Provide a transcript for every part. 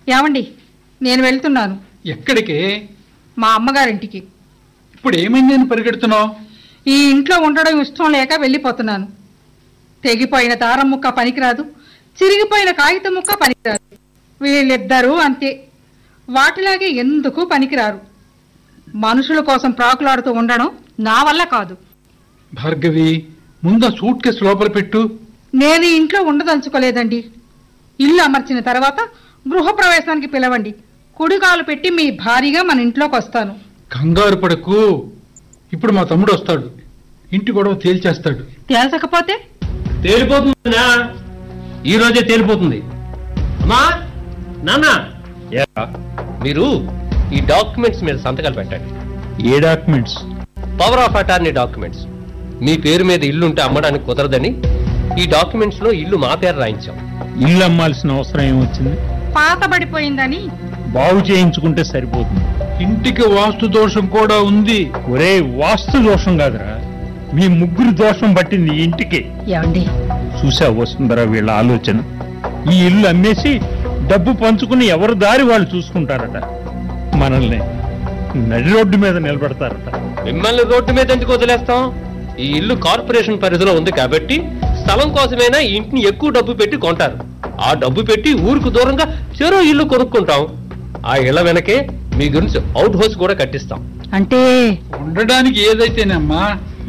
ఏమండి నేను వెళ్తున్నాను ఎక్కడికి మా అమ్మగారింటికి ఇప్పుడు ఏమైందని పరిగెడుతున్నావు ఈ ఇంట్లో ఉండడం ఇష్టం లేక వెళ్ళిపోతున్నాను తెగిపోయిన దారం ముక్క పనికిరాదు చిరిగిపోయిన కాగితం ముక్క పనికిరాదు వీళ్ళిద్దరూ అంతే వాటిలాగే ఎందుకు పనికిరారు మనుషుల కోసం ప్రాకులాడుతూ ఉండడం నా వల్ల కాదు భార్గవి ముందు ఆ సూట్ కేసు లోపల పెట్టు నేను ఈ ఇంట్లో ఉండదలుచుకోలేదండి ఇల్లు అమర్చిన తర్వాత గృహప్రవేశానికి పిలవండి కుడికాలు పెట్టి మీ భారీగా మన ఇంట్లోకి వస్తాను కంగారు పడకు ఇప్పుడు మా తమ్ముడు వస్తాడు ఇంటి గొడవ తేల్చేస్తాడు తేల్చకపోతే తేలిపోతుందినా ఈ రోజే తేలిపోతుంది అమ్మా నాన్న ఏరా, మీరు ఈ డాక్యుమెంట్స్ మీద సంతకాలు పెట్టండి ఏ documents power of attorney documents మీ పేరు మీద ఇల్లు ఉంటే అమ్మడానికి కుదరదని ఈ డాక్యుమెంట్స్ లో ఇల్లు మా పేరు రాయించాం ఇల్లు అమ్మాల్సిన అవసరం ఏమొచ్చింది పాతబడిపోయిందని బాగు చేయించుకుంటే సరిపోతుంది ఇంటికి వాస్తు దోషం కూడా ఉంది ఒరే వాస్తు దోషం కాదురా మీ ముగ్గురు దోషం పట్టింది ఈ ఇంటికి ఏమండి చూసా వస్తుందరా వీళ్ళ ఆలోచన ఈ ఇల్లు అమ్మేసి డబ్బు పంచుకుని ఎవరి దారి వాళ్ళు చూసుకుంటారట మనల్ని నడి రోడ్డు మీద నిలబెడతారట మిమ్మల్ని రోడ్డు మీద ఎందుకు వదిలేస్తాం ఈ ఇల్లు కార్పొరేషన్ పరిధిలో ఉంది కాబట్టి స్థలం కోసమైనా ఈ ఇంటిని ఎక్కువ డబ్బు పెట్టి కొంటారు ఆ డబ్బు పెట్టి ఊరుకు దూరంగా చెరో ఇల్లు కొనుక్కుంటాం ఆ ఇళ్ల వెనకే మీ గురించి అవుట్ హౌస్ కూడా కట్టిస్తాం అంటే ఉండడానికి ఏదైతేనమ్మా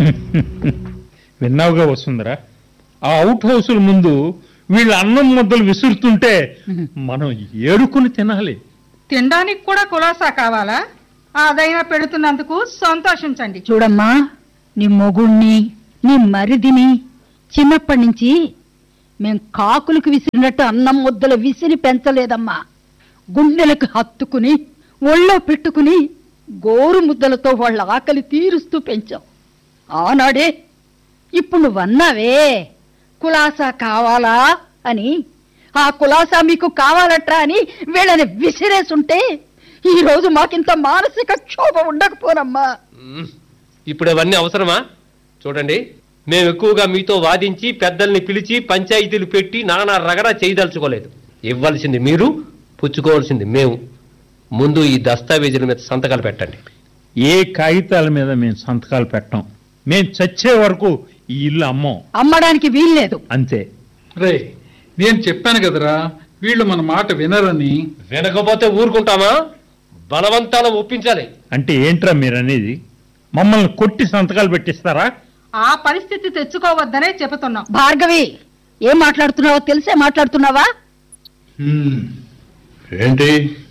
విన్నావుగా వస్తుందరా ఆ అవుట్ హౌసుల ముందు వీళ్ళ అన్నం ముద్దలు విసురుతుంటే మనం ఏడుకుని తినాలి తినడానికి కూడా కులాసా కావాలా అదైనా పెడుతున్నందుకు సంతోషించండి చూడమ్మా నీ మొగుణ్ణి నీ మరిదిని చిన్నప్పటి నుంచి మేం కాకులకు విసిరినట్టు అన్నం ముద్దలు విసిరి పెంచలేదమ్మా గుండెలకు హత్తుకుని ఒళ్ళో పెట్టుకుని గోరు ముద్దలతో వాళ్ళ ఆకలి తీరుస్తూ పెంచాం ఆనాడే ఇప్పుడు నువ్వన్నావే కులాసా కావాలా అని ఆ కులాసా మీకు కావాలట్రా అని వీళ్ళని విసిరేసుంటే ఈ రోజు మాకింత మానసిక క్షోభ ఉండకపోనమ్మా మ్మ్. ఇప్పుడు అవన్నీ అవసరమా చూడండి మేము ఎక్కువగా మీతో వాదించి పెద్దల్ని పిలిచి పంచాయతీలు పెట్టి నానా రగడా చేయదలుచుకోలేదు ఇవ్వాల్సింది మీరు పుచ్చుకోవాల్సింది మేము ముందు ఈ దస్తావేజుల మీద సంతకాలు పెట్టండి ఏ కాగితాల మీద మేము సంతకాలు పెట్టం మేము చచ్చే వరకు ఈ ఇల్లు అమ్మం అమ్మడానికి వీల్లేదు అంతే రే నేను చెప్పాను కదరా వీళ్ళు మన మాట వినరని వినకపోతే ఊరుకుంటామా బలవంతాన ఒప్పించాలి అంటే ఏంట్రా మీరు అనేది మమ్మల్ని కొట్టి సంతకాలు పెట్టిస్తారా ఆ పరిస్థితి తెచ్చుకోవద్దనే చెబుతున్నాం భార్గవి ఏం మాట్లాడుతున్నావో తెలిసే మాట్లాడుతున్నావా హ్మ్. ఏంటి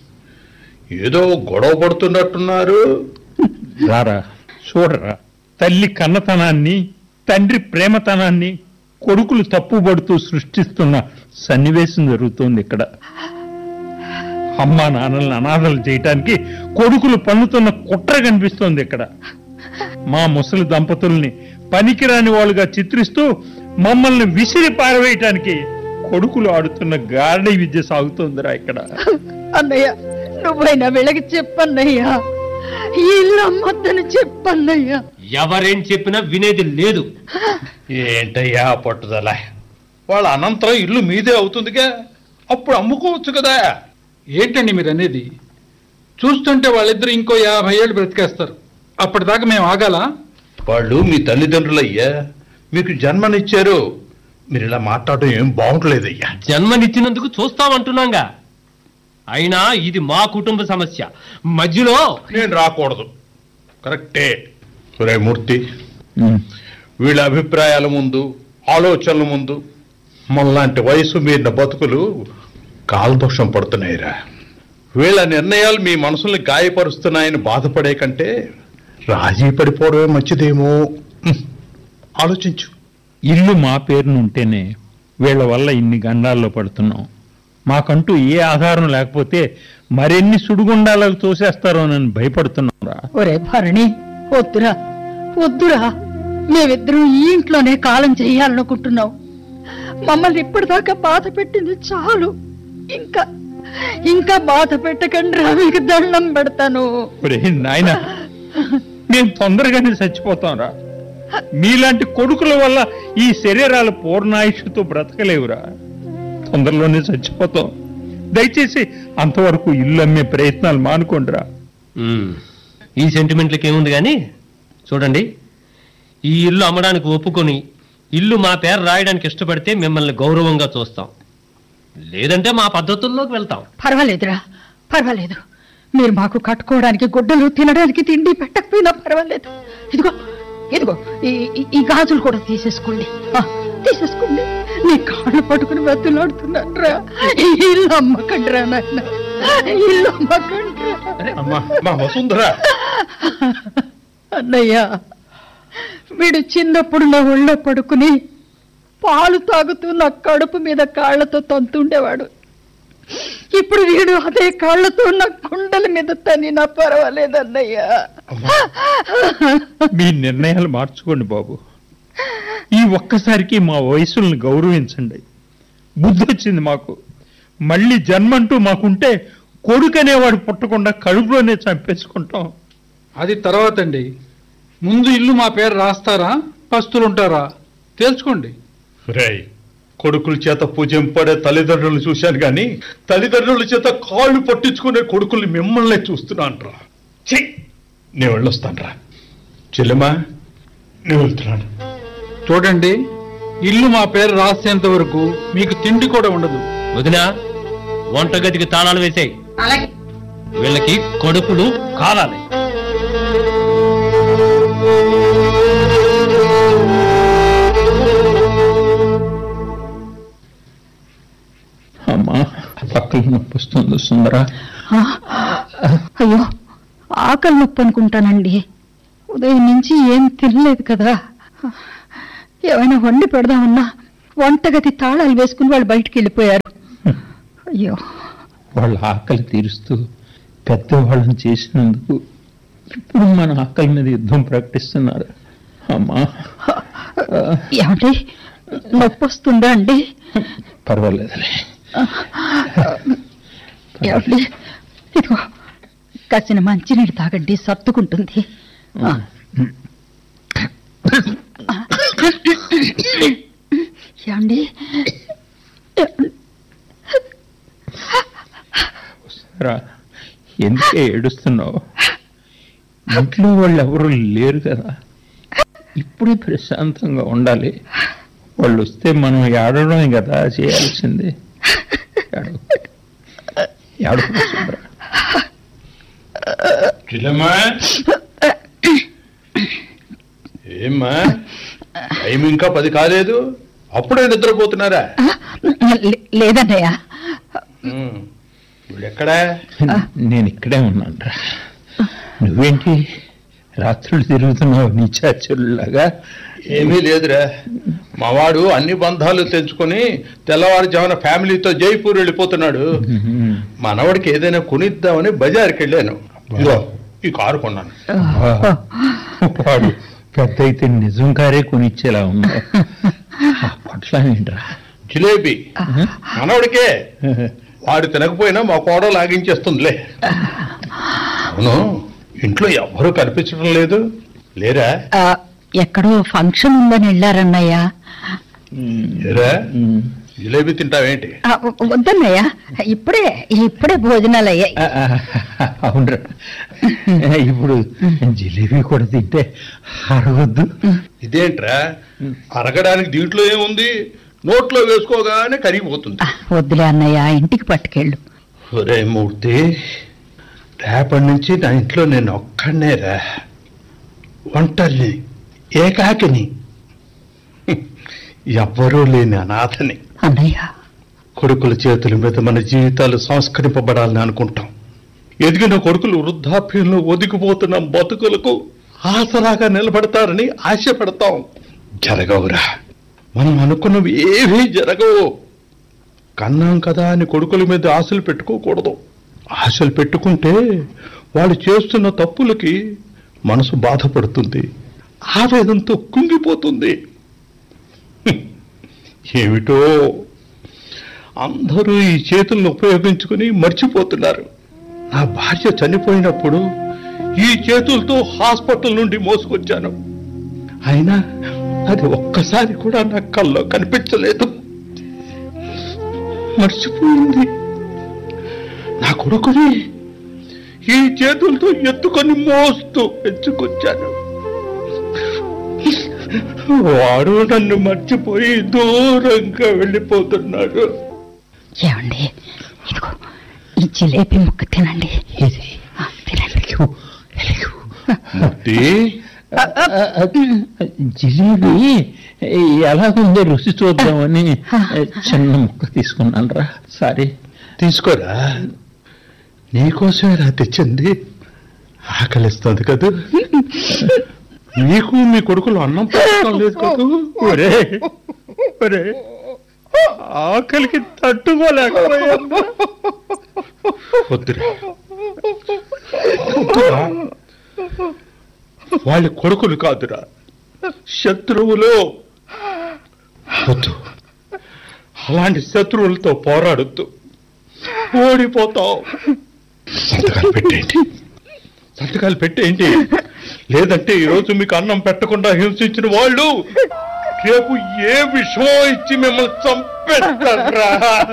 ఏదో గొడవ పడుతున్నట్టున్నారు రారా చూడరా తల్లి కన్నతనాన్ని తండ్రి ప్రేమతనాన్ని కొడుకులు తప్పుపడుతూ సృష్టిస్తున్న సన్నివేశం జరుగుతోంది ఇక్కడ అమ్మ నాన్నల్ని అనాథలు చేయటానికి కొడుకులు పన్నుతున్న కుట్ర కనిపిస్తోంది ఇక్కడ మా ముసలి దంపతుల్ని పనికిరాని వాళ్ళుగా చిత్రిస్తూ మమ్మల్ని విసిరి పారవేయటానికి కొడుకులు ఆడుతున్న గారడీ విద్య సాగుతోందిరా ఇక్కడ అన్నయ్య నువ్వైనా వీళ్ళకి చెప్పన్నయ్యా ఈ ఇల్లు అమ్మొద్దని చెప్పన్నయ్యా ఎవరేం చెప్పినా వినేది లేదు ఏంటయ్యా పట్టుదల వాళ్ళ అనంతరం ఇల్లు మీదే అవుతుందిగా అప్పుడు అమ్ముకోవచ్చు కదా ఏంటండి మీరు అనేది చూస్తుంటే వాళ్ళిద్దరు ఇంకో యాభై ఏళ్ళు బ్రతికేస్తారు అప్పటిదాకా మేము ఆగాలా వాళ్ళు మీ తల్లిదండ్రులయ్యా మీకు జన్మనిచ్చారు మీరు ఇలా మాట్లాడటం ఏం బాగుంటలేదయ్యా జన్మనిచ్చినందుకు చూస్తామంటున్నాగా అయినా ఇది మా కుటుంబ సమస్య మధ్యలో నేను రాకూడదు కరెక్టే సురే మూర్తి వీళ్ళ అభిప్రాయాల ముందు ఆలోచనల ముందు మనలాంటి వయసు మీరిన బతుకులు కాలదోషం పడుతున్నాయిరా వీళ్ళ నిర్ణయాలు మీ మనసుల్ని గాయపరుస్తున్నాయని బాధపడే కంటే రాజీ పడిపోవడమే మంచిదేమో హ్మ్. ఆలోచించు ఇల్లు మా పేరున ఉంటేనే వీళ్ళ వల్ల ఇన్ని గండాల్లో పడుతున్నాం మాకంటూ ఏ ఆధారం లేకపోతే మరెన్ని సుడిగుండాలకు తోసేస్తారోనని భయపడుతున్నాంరా ఒరే భరణి వద్దురా వద్దురా మేమిద్దరం ఈ ఇంట్లోనే కాలం చేయాలనుకుంటున్నాం మమ్మల్ని ఇప్పటిదాకా బాధ పెట్టింది చాలు ఇంకా ఇంకా బాధ పెట్టకండి రా మీకు దండం పెడతాను ఒరే నాయన మేము తొందరగానే చచ్చిపోతాంరా మీలాంటి కొడుకుల వల్ల ఈ శరీరాలు పూర్ణాయుష్తో బ్రతకలేవురా తొందరలోనే చచ్చిపోతాం దయచేసి అంతవరకు ఇల్లు అమ్మే ప్రయత్నాలు మానుకోండిరా మ్మ్. ఈ సెంటిమెంట్లకి ఏముంది కానీ చూడండి ఈ ఇల్లు అమ్మడానికి ఒప్పుకొని ఇల్లు మా పేరు రాయడానికి ఇష్టపడితే మిమ్మల్ని గౌరవంగా చూస్తాం లేదంటే మా పద్ధతుల్లోకి వెళ్తాం పర్వాలేదురా పర్వాలేదు మీరు మాకు కట్టుకోవడానికి గుడ్డలు తినడానికి తిండి పెట్టకపోయినా పర్వాలేదు ఇదిగో ఇదిగో ఈ ఈ- ఈ గాజులు కూడా తీసేసుకోండి ఆ, తీసేసుకోండి నీ కాళ్ళు పట్టుకుని బతులాడుతున్నాను రా ఇల్లు అమ్మకండి రా నాయన ఇల్లు అమ్మకండి రా. అమ్మా మా వసుంధర అన్నయ్య వీడు చిన్నప్పుడు నా ఒళ్ళో పడుకుని పాలు తాగుతూ నా కడుపు మీద కాళ్ళతో తంతుండేవాడు ఇప్పుడు వీడు అదే కాళ్ళతో నా కుండల మీద తనినా పర్వాలేదన్నయ్య మీ నిర్ణయాలు మార్చుకోండి బాబు ఈ ఒక్కసారికి మా వయసుల్ని గౌరవించండి బుద్ధి వచ్చింది మాకు మళ్ళీ జన్మంటూ మాకుంటే కొడుకనేవాడు పుట్టకుండా కడుపులోనే చంపేసుకుంటాం అది తర్వాత అండి ముందు ఇల్లు మా పేరు రాస్తారా పస్తులుంటారా తేల్చుకోండి రేయ్ కొడుకుల చేత పూజింపడే తల్లిదండ్రులు చూశాను గాని తల్లిదండ్రుల చేత కాళ్ళు పట్టించుకునే కొడుకుల్ని మిమ్మల్ని చూస్తున్నాను రా నేను వెళ్ళొస్తాను రా చెల్లెమ్మా నేను వెళ్తున్నాను చూడండి ఇల్లు మా పేరు రాసేంత వరకు మీకు తిండి కూడా ఉండదు వదినా వంటగదికి తాళాలు వేసాయి అలాగే వీళ్ళకి కడుపులు కాలాలి అమ్మా పక్కన నొప్పి వస్తుంది సుందరా ఆ, అయ్యో ఆకలి నొప్పి అనుకుంటానండి ఉదయం నుంచి ఏం తినలేదు కదా ఏమైనా వండి పెడదామన్నా వంటగది తాళాలు వేసుకుని వాళ్ళు బయటికి వెళ్ళిపోయారు అయ్యో వాళ్ళ ఆకలి తీరుస్తూ పెద్దవాళ్ళని చేసినందుకు ఇప్పుడు మన ఆకలి మీద యుద్ధం ప్రకటిస్తున్నారు అమ్మా ఏమండి నొప్పి వస్తుందా అండి పర్వాలేదులే ఏమండి ఇదిగో కాసిన మంచినీళ్ళు తాగండి సర్దుకుంటుంది ఆ. ఏమండి రా ఎందుకే ఏడుస్తున్నావు ఇంట్లో వాళ్ళు ఎవరు లేరు కదా ఇప్పుడు ప్రశాంతంగా ఉండాలి వాళ్ళు వస్తే మనం ఏడవడమే కదా చేయాల్సింది ఏడవ ఏడవ సుందరా చెల్లెమ్మా ఏమ్మా టైం ఇంకా పది కాలేదు అప్పుడే నిద్రపోతున్నారా లే- లేదన్నయ్య ఉమ్. వీడెక్కడా నేను ఇక్కడే ఉన్నాను రా నువ్వేంటి రాత్రులు తిరుగుతున్నావు నీ చాచుల్లాగా ఏమీ లేదురా మావాడు అన్ని బంధాలు తెంచుకొని తెల్లవారుజామున ఫ్యామిలీతో జైపూర్ వెళ్ళిపోతున్నాడు మనవడికి ఏదైనా కొనిద్దామని బజార్కి వెళ్ళాను ఇదిగో ఈ కారు కొన్నాను వాడు పెద్ద అయితే నిజం కారే కొనిచ్చేలా ఉన్నావు ఆ పట్ల ఏంట్రా జిలేబీ మనవడికే వాడు తినకపోయినా మా కోడ లాగించేస్తుందిలే అవును ఇంట్లో ఎవ్వరూ కనిపించడం లేదు లేరా ఆ, ఎక్కడో ఫంక్షన్ ఉందని వెళ్ళారన్నయ్య లేరా జిలేబీ తింటావేంటి ఆ, వద్దన్నయ్య ఇప్పుడే ఇప్పుడే భోజనాలు అయ్యాయి ఆ, ఆ, అవునరా ఇప్పుడు జిలేబీ కూడా తింటే అరవద్దు ఇదేంట్రా అరగడానికి దీంట్లో ఏముంది నోట్లో వేసుకోగానే కరిగిపోతుంది ఆ, వద్దులే అన్నయ్య ఇంటికి పట్టుకెళ్ళు ఒరే మూర్తి రేపటి నుంచి నా ఇంట్లో నేను ఒక్కడనేరా ఒంటరిని ఏకాకిని హ్మ్. ఎవ్వరూ లేని అనాథని అన్నయ్య కొడుకుల చేతుల మీద మన జీవితాలు సంస్కరింపబడాలని అనుకుంటాం ఎదిగిన కొడుకులు వృద్ధాప్యంలో ఒదిగిపోతున్న బతుకులకు ఆసరాగా నిలబడతారని ఆశపడతాం జరగవురా మనం అనుకున్నవి ఏవీ జరగవు కన్నాం కదా అని కొడుకుల మీద ఆశలు పెట్టుకోకూడదు ఆశలు పెట్టుకుంటే వాళ్ళు చేస్తున్న తప్పులకి మనసు బాధపడుతుంది ఆవేదంతో కుంగిపోతుంది హ్మ్. ఏమిటో అందరూ ఈ చేతులను ఉపయోగించుకుని మర్చిపోతున్నారు నా భార్య చనిపోయినప్పుడు ఈ చేతులతో హాస్పిటల్ నుండి మోసుకొచ్చాను అయినా అది ఒక్కసారి కూడా నా కల్లో కనిపించలేదు మర్చిపోయింది నా కొడుకుని ఈ చేతులతో ఎత్తుకొని మోస్తూ పెంచుకొచ్చాను వాడు నన్ను మర్చిపోయి దూరంగా వెళ్ళిపోతున్నాడు ఏమండి ఇదిగో ఈ జిలేబీ ముక్క తినండి ఆ, తినండి మూర్తి జిలేబీ ఎలాగుందో రుచి చూద్దామని చిన్న ముక్క తీసుకున్నాను రా సారీ తీసుకోరా నీకోసమే రా తెచ్చింది ఆకలిస్తుంది కదా నీకు మీ కొడుకులు అన్నం పెట్టడం లేదు కదా ఒరే ఒరే ఆకలికి తట్టుకోలేకపోయాను వద్దురా వద్దురా. వాళ్ళ కొడుకులు కాదురా శత్రువులు వద్దు అలాంటి శత్రువులతో పోరాడొద్దు ఓడిపోతావు సంతకాలు పెట్టేయండి సంతకాలు పెట్టేయండి లేదంటే ఈరోజు మీకు అన్నం పెట్టకుండా హింసించిన వాళ్ళు రేపు ఏ విషయం ఇచ్చి మిమ్మల్ని చంపేస్తారా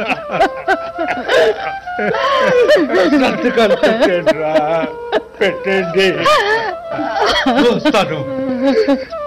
సంతకాలు పెట్టండి రా పెట్టండి వస్తాను